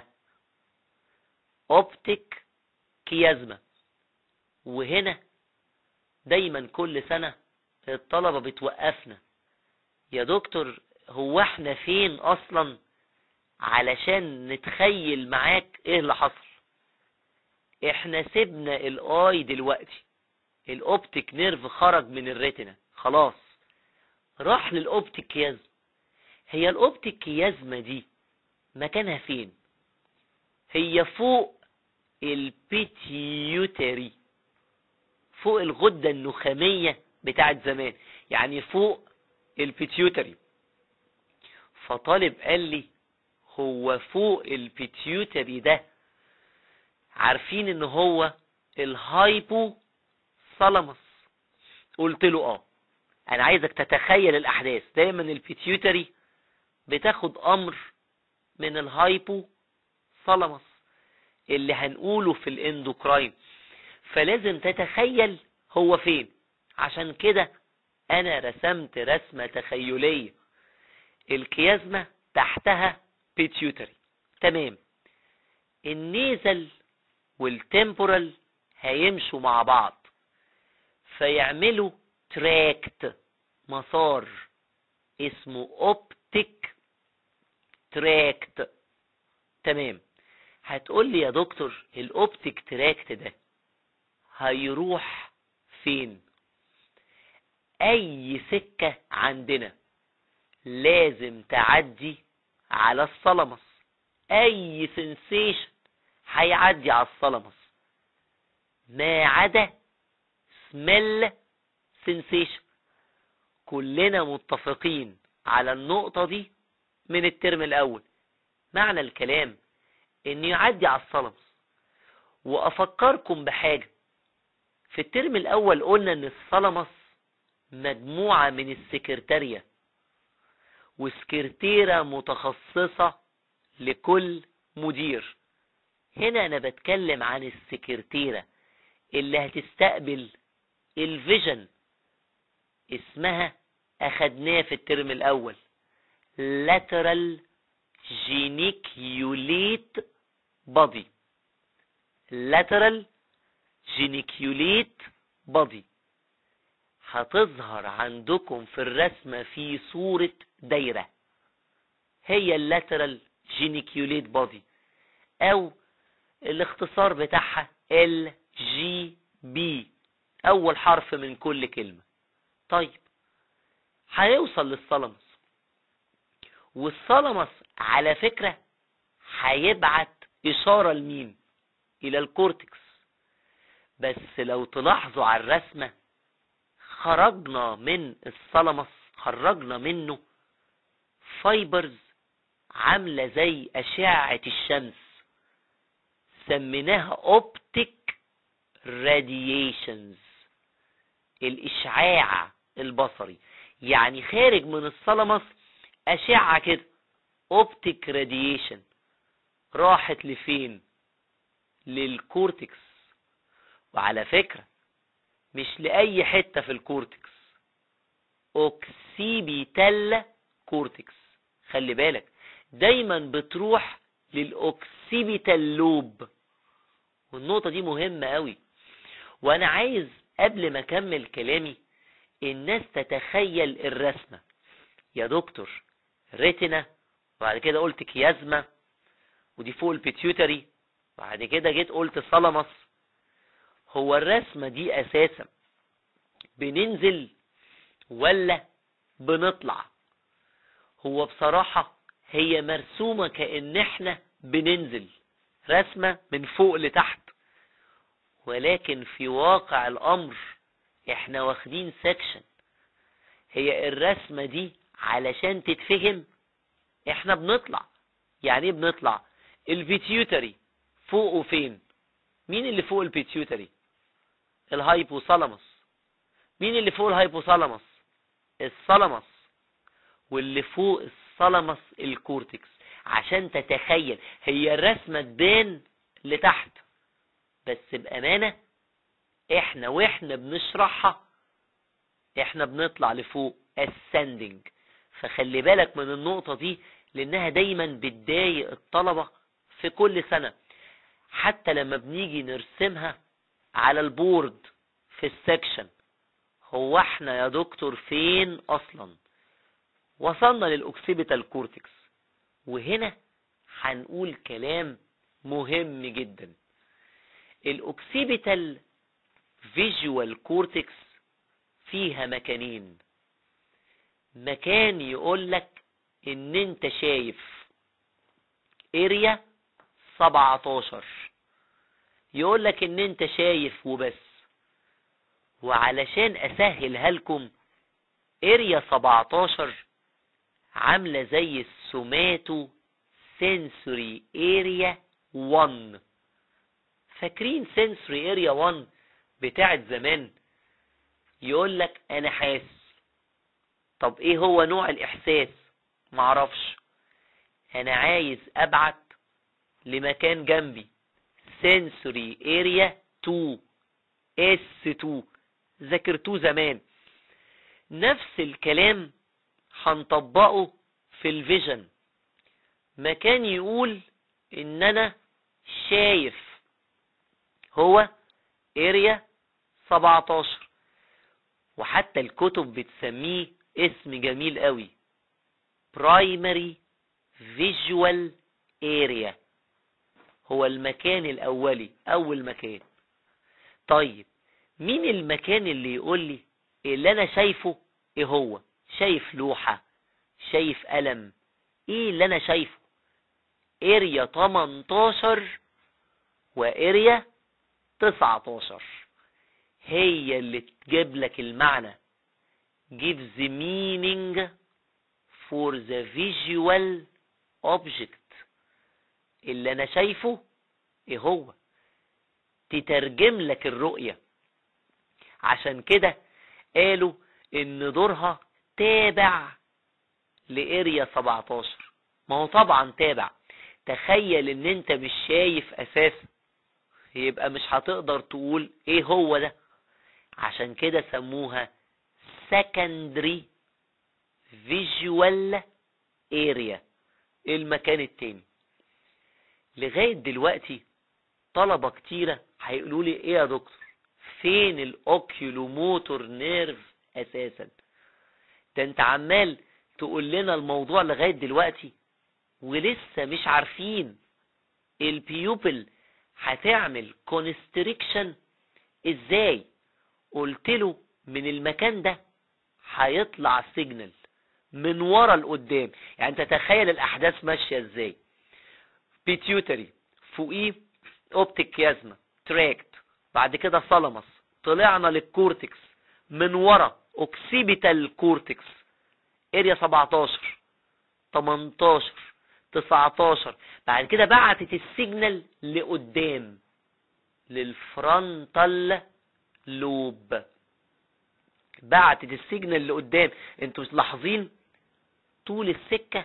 اوبتيك كيازما وهنا دايما كل سنة الطلبة بتوقفنا يا دكتور هو احنا فين اصلا علشان نتخيل معاك ايه اللي حصل احنا سيبنا الاي دلوقتي الاوبتيك نيرف خرج من الريتنا خلاص راح للاوبتيك كيازما هي الاوبتيك كيازما دي مكانها فين هي فوق البيتيوتري فوق الغدة النخامية بتاعت زمان يعني فوق البيتيوتري فطالب قال لي هو فوق البيتيوتري ده عارفين ان هو الهايبو ثالاموس قلت له اه انا عايزك تتخيل الاحداث دايما البيتيوتري بتاخد امر من الهايبو ثالاموس اللي هنقوله في الاندوكراين فلازم تتخيل هو فين عشان كده انا رسمت رسمة تخيلية الكيازمة تحتها بيتيوتري تمام النيزل والتمبورال هيمشوا مع بعض فيعملوا تراكت مسار اسمه اوبتيك تراكت تمام هتقول لي يا دكتور الاوبتيك تراكت ده هيروح فين اي سكة عندنا لازم تعدي على الصلمس اي سنسيشن هيعدي على الصلمس ما عدا سميل سنسيشن كلنا متفقين على النقطة دي من الترم الاول معنى الكلام ان يعدي على الصلمس وافكركم بحاجة في الترم الاول قلنا ان الصلمس مجموعة من السكرتارية وسكرتيرة متخصصة لكل مدير هنا انا بتكلم عن السكرتيرة اللي هتستقبل الفيجن اسمها اخدناه في الترم الاول lateral geniculate body lateral geniculate body هتظهر عندكم في الرسمة في صورة دايرة هي اللاترال جينيكيوليت بودي او الاختصار بتاعها ال جي بي اول حرف من كل كلمة طيب هيوصل للثالاموس والثالاموس على فكرة هيبعت اشارة لمين الى الكورتكس بس لو تلاحظوا على الرسمة خرجنا من الثالاموس خرجنا منه فايبرز عاملة زي أشعة الشمس سميناها اوبتيك راديشنز الإشعاع البصري يعني خارج من الثالاموس أشعة كده اوبتيك راديشن راحت لفين للكورتكس وعلى فكرة مش لأي حتة في الكورتكس اوكسيبيتال كورتكس خلي بالك دايما بتروح للاوكسيبيتال لوب والنقطة دي مهمة قوي وانا عايز قبل ما اكمل كلامي الناس تتخيل الرسمة يا دكتور ريتنا وبعد كده قلت كيازما ودي فوق البيتيوتري بعد كده جيت قلت ثالاموس هو الرسمة دي اساسا بننزل ولا بنطلع هو بصراحة هي مرسومة كأن احنا بننزل رسمة من فوق لتحت ولكن في واقع الامر احنا واخدين سكشن هي الرسمة دي علشان تتفهم احنا بنطلع يعني ايه بنطلع البيتيوتري فوقه فين مين اللي فوق البيتيوتري الهايبوثالاموس مين اللي فوق الهايبوثالاموس الثالاموس واللي فوق الثالاموس الكورتكس عشان تتخيل هي الرسمة تبان لتحت بس بأمانة احنا واحنا بنشرحها احنا بنطلع لفوق ascending فخلي بالك من النقطة دي لانها دايما بتضايق الطلبة في كل سنة حتى لما بنيجي نرسمها على البورد في السكشن هو احنا يا دكتور فين اصلا وصلنا للاوكسيبيتال كورتكس وهنا هنقول كلام مهم جدا الاوكسيبيتال فيجوال كورتكس فيها مكانين مكان يقول لك ان انت شايف اريا 17 يقول لك ان انت شايف وبس وعلشان اسهلها لكم اريا 17 عامله زي السوماتو سنسوري اريا 1 فاكرين سنسوري اريا 1 بتاعت زمان يقول لك انا حاسس طب ايه هو نوع الاحساس معرفش انا عايز ابعت لمكان جنبي sensory area 2 S2 ذاكرتوه زمان نفس الكلام هنطبقه في الفيجن مكان يقول ان انا شايف هو اريا 17 وحتى الكتب بتسميه اسم جميل قوي primary visual area هو المكان الاولي اول مكان طيب مين المكان اللي يقول لي اللي انا شايفه ايه هو شايف لوحة شايف قلم ايه اللي انا شايفه اريا 18 واريا 19 هي اللي تجيب لك المعنى gives meaning for the visual object اللي انا شايفه ايه هو تترجم لك الرؤية عشان كده قالوا ان دورها تابع لاريا 17 ما هو طبعا تابع تخيل ان انت مش شايف اساسا يبقى مش هتقدر تقول ايه هو ده عشان كده سموها secondary visual area المكان التاني لغاية دلوقتي طلبة كتيرة هيقولوا لي ايه يا دكتور فين الاوكيولوموتور نيرف اساسا ده انت عمال تقول لنا الموضوع لغاية دلوقتي ولسه مش عارفين البيوبل هتعمل كونستريكشن ازاي قلت له من المكان ده هيطلع سيجنال من ورا لقدام يعني انت تخيل الاحداث ماشيه ازاي بيتيوتري فوقيه اوبتيك كيازما تراكت بعد كده ثالاموس طلعنا للكورتكس من ورا اوكسيبيتال كورتكس اريا 17 18 19 بعد كده بعتت السيجنال لقدام للفرونتال لوب بعتت السيجنال لقدام انتوا مش لاحظين طول السكة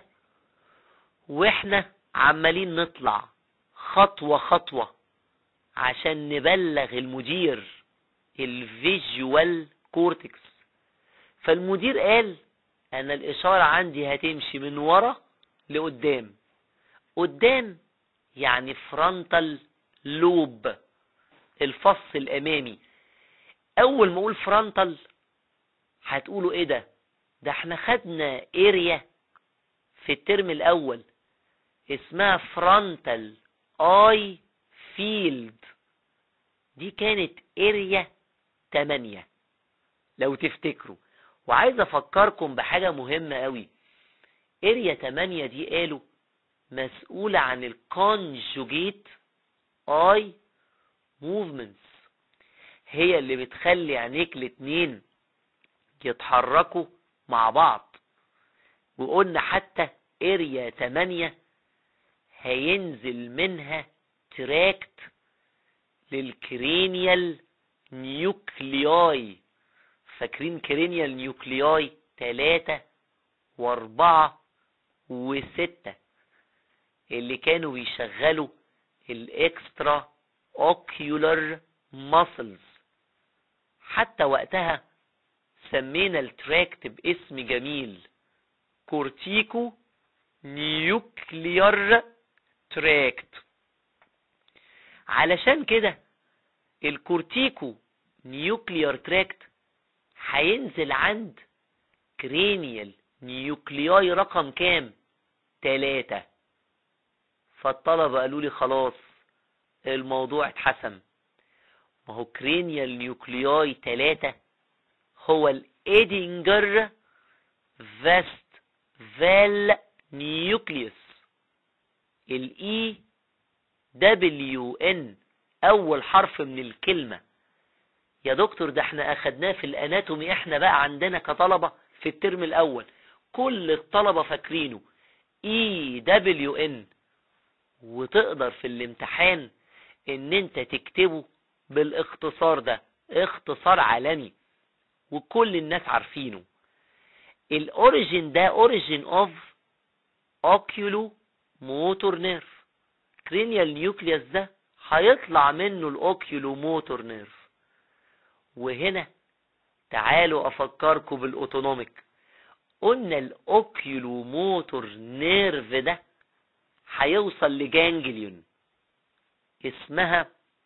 واحنا عمالين نطلع خطوة خطوة عشان نبلغ المدير الفيجوال كورتكس فالمدير قال انا الاشارة عندي هتمشي من ورا لقدام قدام يعني فرونتال لوب الفص الامامي اول ما اقول فرونتال هتقولوا ايه ده ده احنا خدنا اريا في الترم الاول اسمها فرونتال اي فيلد دي كانت اريا 8 لو تفتكروا وعايز افكركم بحاجة مهمة قوي اريا 8 دي قالوا مسؤولة عن الكونجوجيت اي موفمنتس هي اللي بتخلي عينيك الاتنين يتحركوا مع بعض وقلنا حتى اريا 8 هينزل منها تراكت للكرينيال نيوكلياي فاكرين كرينيال نيوكلياي تلاتة واربعة وستة اللي كانوا بيشغلوا الاكسترا اوكيولر ماسلز حتى وقتها سمينا التراكت باسم جميل كورتيكو نيوكليار تراكت علشان كده الكورتيكو نيوكليار تراكت هينزل عند كرينيال نيوكلياي رقم كام تلاتة فالطلبة قالوا لي خلاص الموضوع اتحسم ما هو كرينيال نيوكلياي تلاتة هو الايدنجر فاست فال نيوكليوس الاي دبليو ان اول حرف من الكلمة يا دكتور ده احنا اخدناه في الاناتومي احنا بقى عندنا كطلبة في الترم الاول كل الطلبة فاكرينه اي دبليو ان وتقدر في الامتحان ان انت تكتبه بالاختصار ده اختصار عالمي وكل الناس عارفينه الاوريجين ده اوريجين اوف اوكيولو موتور نيرف كرينيال نيوكليوس ده هيطلع منه الاوكيولو موتور نيرف وهنا تعالوا افكركم بالاوتونوميك قلنا الاوكيولو موتور نيرف ده هيوصل لجانجليون اسمها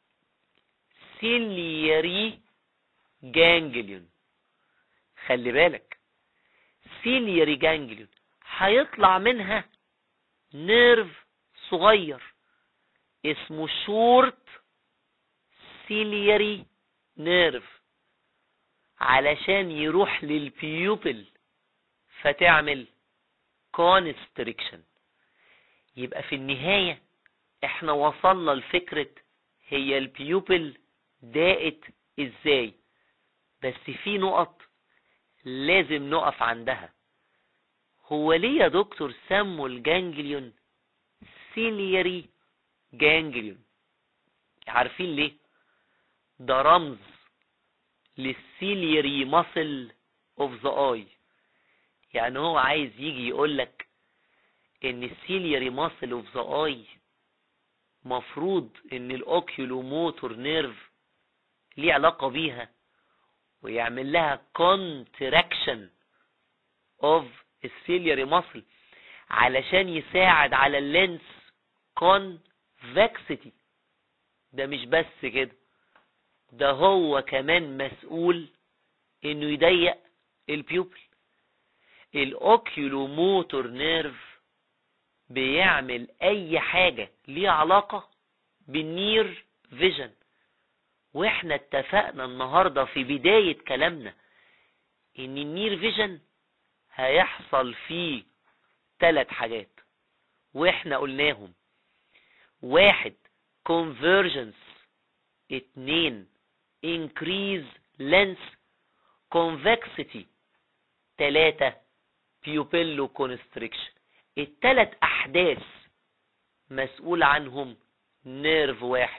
سيلياري جانجليون خلي بالك سيلياري جانجليون هيطلع منها نيرف صغير اسمه شورت سيلياري نيرف علشان يروح للبيوبل فتعمل كونستريكشن يبقى في النهاية احنا وصلنا لفكرة هي البيوبل داقت ازاي بس في نقط لازم نقف عندها هو ليه يا دكتور سموا الجانجليون سيلياري جانجليون عارفين ليه ده رمز للسيلياري ماسل اوف ذا اي يعني هو عايز يجي يقولك ان السيلياري ماسل اوف ذا اي مفروض ان الاوكيولو موتور نيرف ليه علاقة بيها ويعمل لها كونتراكشن اوف السيلياري ماسل علشان يساعد على اللينس كونفكسيتي ده مش بس كده ده هو كمان مسؤول انه يضيق البيوبل الاوكيولوموتور نيرف بيعمل اي حاجة ليها علاقة بالنير فيجن واحنا اتفقنا النهاردة في بداية كلامنا ان النير فيجن هيحصل فيه ثلاث حاجات واحنا قلناهم واحد convergence اتنين increase length convexity تلاتة pupillo constriction التلات احداث مسؤول عنهم نيرف واحد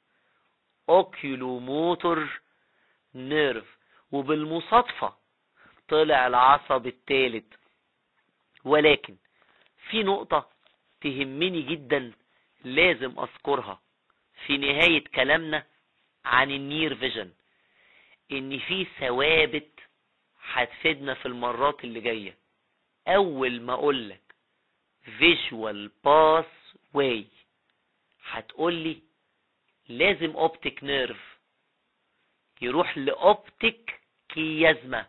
اوكيولوموتور نيرف وبالمصادفة طلع العصب الثالث ولكن في نقطة تهمني جدا لازم اذكرها في نهاية كلامنا عن النير فيجن ان في ثوابت هتفيدنا في المرات اللي جاية اول ما اقولك visual pathway هتقولي لازم اوبتيك نيرف يروح لاوبتيك كيازما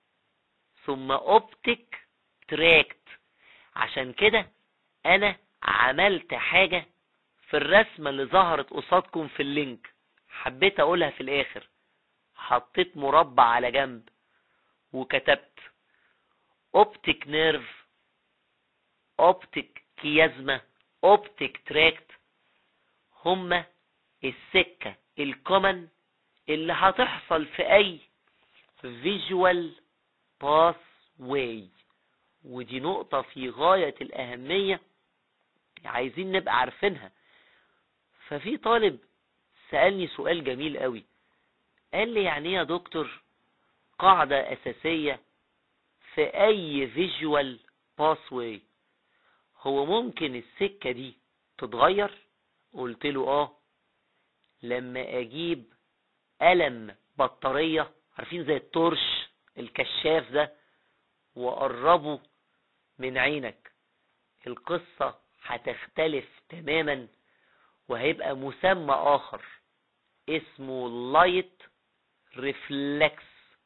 ثم اوبتيك تراكت عشان كده انا عملت حاجة في الرسمة اللي ظهرت قصادكم في اللينك حبيت اقولها في الاخر حطيت مربع على جنب وكتبت اوبتيك نيرف اوبتيك كيازما اوبتيك تراكت هما السكة الكومن اللي هتحصل في اي فيجوال باث واي ودي نقطة في غاية الأهمية عايزين نبقى عارفينها ففي طالب سألني سؤال جميل قوي قال لي يعني ايه يا دكتور قاعدة أساسية في أي فيجوال باثواي هو ممكن السكة دي تتغير قلت له اه لما اجيب قلم بطارية عارفين زي التورش الكشاف ده وقربه من عينك القصة هتختلف تماما وهيبقى مسمى آخر اسمه لايت ريفلكس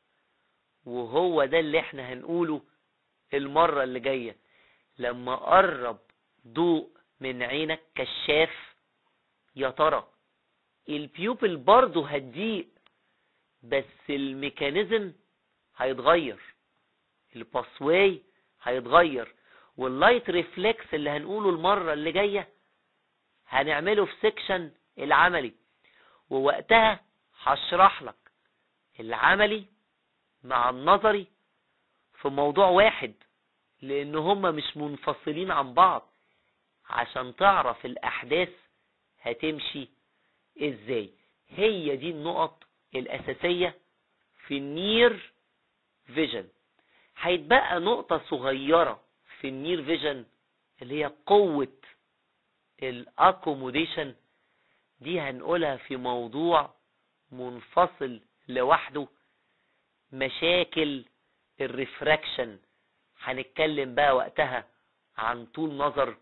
وهو ده اللي احنا هنقوله المرة اللي جاية لما قرب ضوء من عينك كشاف يا ترى البيوبل برضه هتضيق بس الميكانيزم هيتغير الباسواي هيتغير واللايت ريفلكس اللي هنقوله المرة اللي جاية هنعمله في سيكشن العملي ووقتها هشرح لك العملي مع النظري في موضوع واحد لان هما مش منفصلين عن بعض عشان تعرف الاحداث هتمشي ازاي هي دي النقط الاساسية في النير فيجن هيتبقى نقطة صغيرة في النير فيجن اللي هي قوة الاكوموديشن دي هنقولها في موضوع منفصل لوحده مشاكل الريفراكشن هنتكلم بقى وقتها عن طول نظر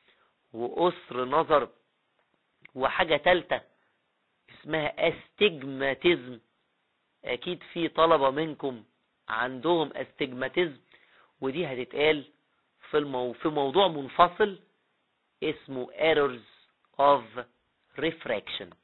وقصر نظر وحاجة تالتة اسمها استجماتيزم اكيد في طلبة منكم عندهم استجماتيزم ودي هتتقال في المو... في موضوع منفصل اسمه errors of refraction